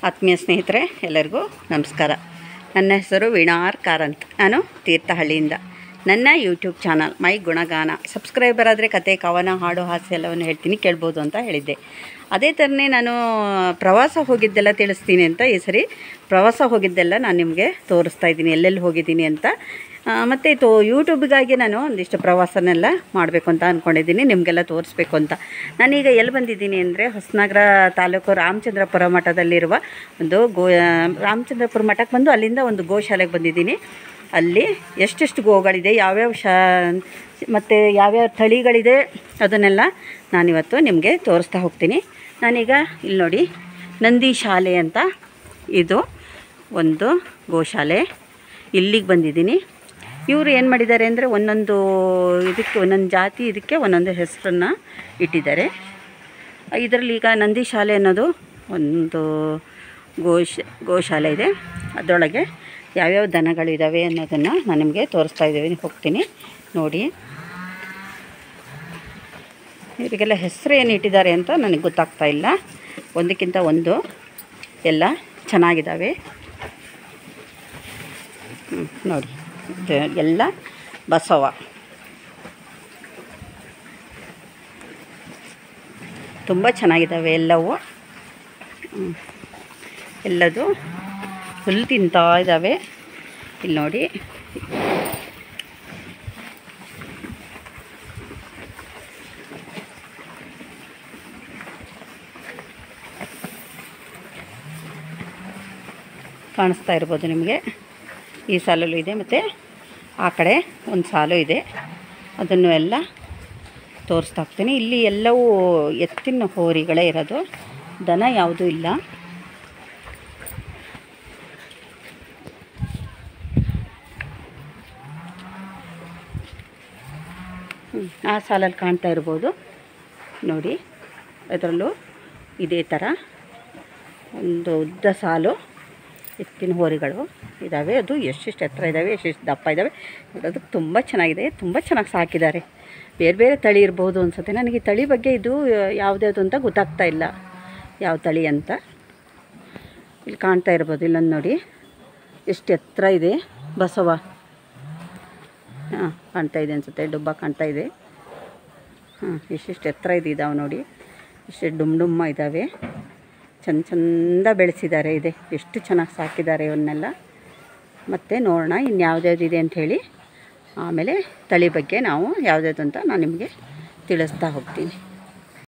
ಆತ್ಮೀಯ ಸ್ನೇಹಿತರೆ ಎಲ್ಲರಿಗೂ ನಮಸ್ಕಾರ ನನ್ನ ಹೆಸರು ವೀಣಾರ್ ಕಾರಂತ್ ನಾನು ತೀರ್ಥಹಳ್ಳಿಯಿಂದ ನನ್ನ ಯೂಟ್ಯೂಬ್ ಚಾನಲ್ ಮೈ ಗುಣಗಾನ ಸಬ್ಸ್ಕ್ರೈಬರ್ ಆದರೆ ಕತೆ ಕವನ ಹಾಡು ಹಾಸ್ಯ ಎಲ್ಲವನ್ನು ಹೇಳ್ತೀನಿ ಕೇಳ್ಬೋದು ಅಂತ ಹೇಳಿದ್ದೆ ಅದೇ ಥರನೇ ನಾನು ಪ್ರವಾಸ ಹೋಗಿದ್ದೆಲ್ಲ ತಿಳಿಸ್ತೀನಿ ಅಂತ ಈ ಸರಿ ಪ್ರವಾಸ ಹೋಗಿದ್ದೆಲ್ಲ ನಾನು ನಿಮಗೆ ತೋರಿಸ್ತಾ ಇದ್ದೀನಿ ಎಲ್ಲೆಲ್ಲಿ ಹೋಗಿದ್ದೀನಿ ಅಂತ ಆ, ಮತ್ತು ತೋ ಯೂಟ್ಯೂಬ್ಗಾಗಿ ನಾನು ಒಂದಿಷ್ಟು ಪ್ರವಾಸನೆಲ್ಲ ಮಾಡಬೇಕು ಅಂತ ಅಂದ್ಕೊಂಡಿದ್ದೀನಿ ನಿಮಗೆಲ್ಲ ತೋರಿಸ್ಬೇಕು ಅಂತ ನಾನೀಗ ಎಲ್ಲಿ ಬಂದಿದ್ದೀನಿ ಅಂದರೆ ಹೊಸನಗರ ತಾಲೂಕು ರಾಮಚಂದ್ರಪುರ ಮಠದಲ್ಲಿರುವ ಒಂದು ಗೋ ರಾಮಚಂದ್ರಪುರ ಮಠಕ್ಕೆ ಬಂದು ಅಲ್ಲಿಂದ ಒಂದು ಗೋಶಾಲೆಗೆ ಬಂದಿದ್ದೀನಿ ಅಲ್ಲಿ ಎಷ್ಟೆಷ್ಟು ಗೋಗಳಿದೆ ಯಾವ್ಯಾವ ಶಾ ಮತ್ತು ಯಾವ್ಯಾವ ತಳಿಗಳಿದೆ ಅದನ್ನೆಲ್ಲ ನಾನಿವತ್ತು ನಿಮಗೆ ತೋರಿಸ್ತಾ ಹೋಗ್ತೀನಿ ನಾನೀಗ ಇಲ್ಲಿ ನೋಡಿ ನಂದಿ ಶಾಲೆ ಅಂತ ಇದು ಒಂದು ಗೋಶಾಲೆ ಇಲ್ಲಿಗೆ ಬಂದಿದ್ದೀನಿ ಇವರು ಏನು ಮಾಡಿದ್ದಾರೆ ಅಂದರೆ ಒಂದೊಂದು ಇದಕ್ಕೆ ಒಂದೊಂದು ಜಾತಿ ಇದಕ್ಕೆ ಒಂದೊಂದು ಹೆಸರನ್ನು ಇಟ್ಟಿದ್ದಾರೆ ಇದರಲ್ಲಿ ಈಗ ನಂದಿ ಶಾಲೆ ಅನ್ನೋದು ಒಂದು ಗೋಶ ಗೋಶಾಲೆ ಇದೆ ಅದರೊಳಗೆ ಯಾವ್ಯಾವ ದನಗಳಿದ್ದಾವೆ ಅನ್ನೋದನ್ನು ನಾನು ನಿಮಗೆ ತೋರಿಸ್ತಾ ಇದ್ದೀವಿ ಹೋಗ್ತೀನಿ ನೋಡಿ ಇವರಿಗೆಲ್ಲ ಹೆಸರು ಏನು ಇಟ್ಟಿದ್ದಾರೆ ಅಂತ ನನಗೆ ಗೊತ್ತಾಗ್ತಾ ಇಲ್ಲ ಒಂದಕ್ಕಿಂತ ಒಂದು ಎಲ್ಲ ಚೆನ್ನಾಗಿದ್ದಾವೆ ಹ್ಮ್, ನೋಡಿ ಇದು ಎಲ್ಲ ಬಸವ ತುಂಬ ಚೆನ್ನಾಗಿದ್ದಾವೆ ಎಲ್ಲವೂ ಹ್ಮ್. ಎಲ್ಲದು ಹುಲ್ಲು ತಿಂತಾ ಇದ್ದಾವೆ ಇಲ್ಲಿ ನೋಡಿ ಕಾಣಿಸ್ತಾ ಇರ್ಬೋದು ನಿಮಗೆ ಈ ಸಾಲಲ್ಲೂ ಇದೆ ಮತ್ತು ಆ ಕಡೆ ಒಂದು ಸಾಲು ಇದೆ ಅದನ್ನು ಎಲ್ಲ ತೋರಿಸ್ತಾ ಹೋಗ್ತೀನಿ ಇಲ್ಲಿ ಎಲ್ಲವೂ ಎತ್ತಿನ ಹೋರಿಗಳೇ ಇರೋದು ದನ ಯಾವುದೂ ಇಲ್ಲ ಹ್ಮ್, ಆ ಸಾಲಲ್ಲಿ ಕಾಣ್ತಾ ಇರ್ಬೋದು ನೋಡಿ ಅದರಲ್ಲೂ ಇದೇ ಥರ ಒಂದು ಉದ್ದ ಸಾಲು ಎತ್ತಿನ ಹೋರಿಗಳು ಇದ್ದಾವೆ ಅದು ಎಷ್ಟೆಷ್ಟು ಎತ್ತರ ಇದ್ದಾವೆ ಎಷ್ಟೆಷ್ಟು ದಪ್ಪ ಇದ್ದಾವೆ ನೋಡೋದಕ್ಕೆ ತುಂಬ ಚೆನ್ನಾಗಿದೆ ತುಂಬ ಚೆನ್ನಾಗಿ ಸಾಕಿದ್ದಾರೆ ಬೇರೆ ಬೇರೆ ತಳಿ ಇರ್ಬೋದು ಅನ್ಸುತ್ತೆ ನನಗೆ ಈ ತಳಿ ಬಗ್ಗೆ ಇದು ಯಾವುದ್ಯಾವುದು ಅಂತ ಗೊತ್ತಾಗ್ತಾ ಇಲ್ಲ ಯಾವ ತಳಿ ಅಂತ ಇಲ್ಲಿ ಕಾಣ್ತಾ ಇರ್ಬೋದು ಇಲ್ಲೊಂದು ನೋಡಿ ಎಷ್ಟು ಎತ್ತರ ಇದೆ ಬಸವ ಹಾಂ ಕಾಣ್ತಾ ಇದೆ ಅನಿಸುತ್ತೆ ಡುಬ್ಬ ಕಾಣ್ತಾ ಇದೆ ಹಾಂ ಎಷ್ಟೆಷ್ಟು ಎತ್ತರ ಇದೆ ಇದಾವೆ ನೋಡಿ ಎಷ್ಟು ಡುಮ್ ಡುಮ್ಮ ಇದ್ದಾವೆ ಚಂದ ಚಂದ ಬೆಳೆಸಿದ್ದಾರೆ ಇದೆ ಎಷ್ಟು ಚೆನ್ನಾಗಿ ಸಾಕಿದ್ದಾರೆ ಇವನ್ನೆಲ್ಲ ಮತ್ತು ನೋಡೋಣ ಇನ್ನು ಯಾವ್ದ್ಯಾವ್ದಿದೆ ಅಂಥೇಳಿ ಆಮೇಲೆ ತಳಿ ಬಗ್ಗೆ ನಾವು ಯಾವ್ದ್ಯಾವ್ದು ಅಂತ ನಾನು ನಿಮಗೆ ತಿಳಿಸ್ತಾ ಹೋಗ್ತೀನಿ